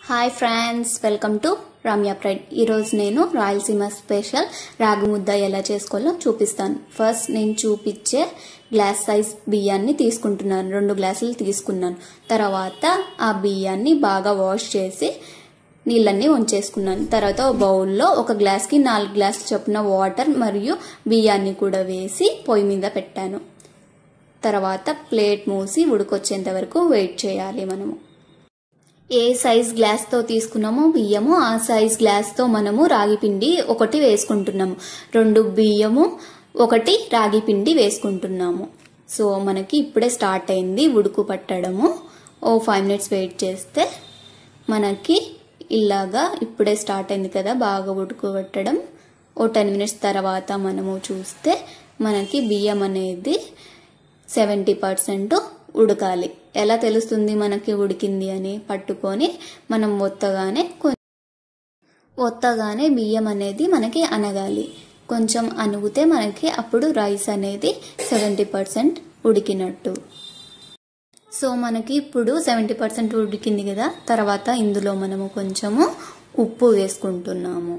hi friends welcome to Ramya pride ఈరోజు నేను Rayalaseema special రాగి ముద్ద ఎలా చేసుకోవాలో చూపిస్తాను ఫస్ట్ నేను చూపించే గ్లాస్ సైజ్ బియ్యాన్ని తీసుకుంటున్నాను రెండు గ్లాసులు తీసుకున్నాను తర్వాత ఆ బియ్యాన్ని బాగా వాష్ చేసి నీళ్ళన్నీ ఉంచేసుకున్నాను తర్వాత ఒక బౌల్లో ఒక గ్లాస్కి నాలుగు గ్లాసులు చొప్పున వాటర్ మరియు బియ్యాన్ని కూడా వేసి పొయ్యి మీద పెట్టాను తర్వాత ప్లేట్ మూసి ఉడికొచ్చేంత వరకు వెయిట్ చేయాలి మనము ఏ సైజ్ గ్లాస్తో తీసుకున్నామో బియ్యము ఆ సైజ్ గ్లాస్తో మనము రాగి పిండి ఒకటి వేసుకుంటున్నాము రెండు బియ్యము ఒకటి రాగి పిండి వేసుకుంటున్నాము సో మనకి ఇప్పుడే స్టార్ట్ అయింది ఉడుకు పట్టడము ఓ ఫైవ్ మినిట్స్ వెయిట్ చేస్తే మనకి ఇలాగా ఇప్పుడే స్టార్ట్ అయింది కదా బాగా ఉడుకు పట్టడం ఓ టెన్ మినిట్స్ తర్వాత మనము చూస్తే మనకి బియ్యం అనేది సెవెంటీ పర్సెంట్ ఉడకాలి ఎలా తెలుస్తుంది మనకి ఉడికింది అని పట్టుకొని మనం ఒత్తగానే ఒత్తగానే బియ్యం అనేది మనకి అనగాలి కొంచెం అనుగితే మనకి అప్పుడు రైస్ అనేది సెవెంటీ పర్సెంట్ ఉడికినట్టు సో మనకి ఇప్పుడు సెవెంటీ పర్సెంట్ ఉడికింది కదా తర్వాత ఇందులో మనము కొంచెము ఉప్పు వేసుకుంటున్నాము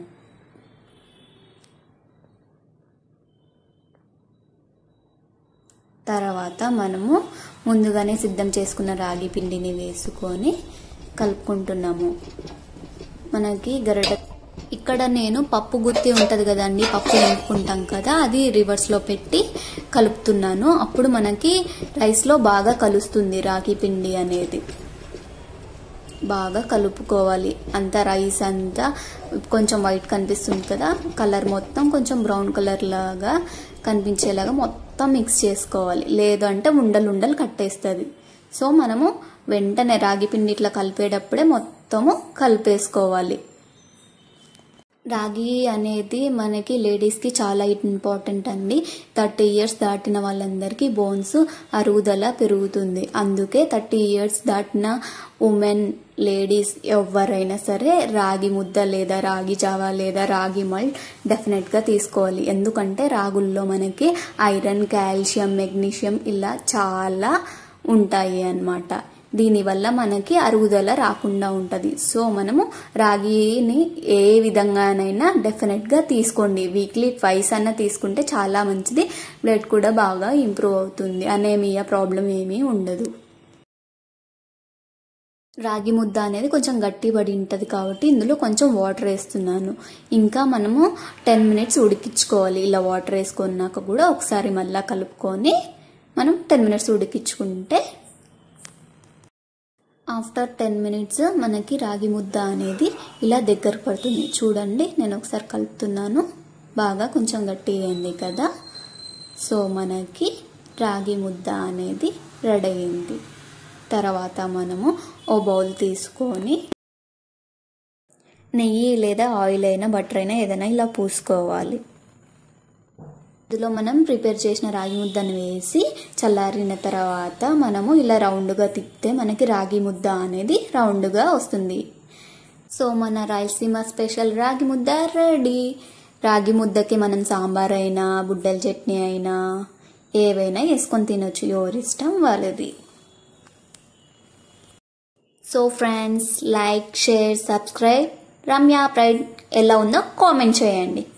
తర్వాత మనము ముందుగానే సిద్ధం చేసుకున్న రాగి పిండిని వేసుకొని కలుపుకుంటున్నాము మనకి గరిట ఇక్కడ నేను పప్పు గుత్తి ఉంటుంది కదండి పప్పు వేసుకుంటాం కదా అది రివర్స్లో పెట్టి కలుపుతున్నాను అప్పుడు మనకి రైస్లో బాగా కలుస్తుంది రాగి పిండి అనేది బాగా కలుపుకోవాలి అంతా రైస్ అంతా కొంచెం వైట్ కనిపిస్తుంది కదా కలర్ మొత్తం కొంచెం బ్రౌన్ కలర్ లాగా కనిపించేలాగా మొత్తం మిక్స్ చేసుకోవాలి లేదంటే ఉండలు ఉండలు కట్టేస్తుంది సో మనము వెంటనే రాగి పిండి ఇట్లా కలిపేటప్పుడే మొత్తము కలిపేసుకోవాలి రాగి అనేది మనకి లేడీస్కి చాలా ఇంపార్టెంట్ అండి థర్టీ ఇయర్స్ దాటిన వాళ్ళందరికీ బోన్స్ అరుగుదల పెరుగుతుంది అందుకే థర్టీ ఇయర్స్ దాటిన ఉమెన్ లేడీస్ ఎవరైనా సరే రాగి ముద్ద లేదా రాగి జావా లేదా రాగి మల్ట్ డెఫినెట్గా తీసుకోవాలి ఎందుకంటే రాగుల్లో మనకి ఐరన్ కాల్షియం మెగ్నీషియం ఇలా చాలా ఉంటాయి అన్నమాట దీనివల్ల మనకి అరుగుదల రాకుండా ఉంటుంది సో మనము రాగిని ఏ విధంగానైనా డెఫినెట్గా తీసుకోండి వీక్లీ ట్వైస్ అన్న తీసుకుంటే చాలా మంచిది బ్లడ్ కూడా బాగా ఇంప్రూవ్ అవుతుంది అనేమియా ప్రాబ్లం ఏమీ ఉండదు రాగి ముద్ద అనేది కొంచెం గట్టిపడి ఉంటుంది కాబట్టి ఇందులో కొంచెం వాటర్ వేస్తున్నాను ఇంకా మనము టెన్ మినిట్స్ ఉడికించుకోవాలి ఇలా వాటర్ వేసుకున్నాక కూడా ఒకసారి మళ్ళీ కలుపుకొని మనం టెన్ మినిట్స్ ఉడికించుకుంటే ఆఫ్టర్ టెన్ మినిట్స్ మనకి రాగి ముద్ద అనేది ఇలా దగ్గర పడుతుంది చూడండి నేను ఒకసారి కలుపుతున్నాను బాగా కొంచెం గట్టిగా అయింది కదా సో మనకి రాగి ముద్ద అనేది రెడీ అయింది తర్వాత మనము ఓ బౌల్ తీసుకొని నెయ్యి లేదా ఆయిల్ అయినా బటర్ అయినా ఏదైనా ఇలా పూసుకోవాలి ఇందులో మనం ప్రిపేర్ చేసిన రాగి ముద్దను వేసి చల్లారిన తర్వాత మనము ఇలా రౌండ్గా తిప్పితే మనకి రాగి ముద్ద అనేది రౌండ్గా వస్తుంది సో మన రాయలసీమ స్పెషల్ రాగి ముద్ద రెడీ రాగి ముద్దకి మనం సాంబార్ అయినా బుడ్డల చట్నీ అయినా ఏవైనా వేసుకొని తినొచ్చు ఎవరిష్టం వాళ్ళది so friends like share subscribe Ramya pride ఎలా ఉందో కామెంట్ చేయండి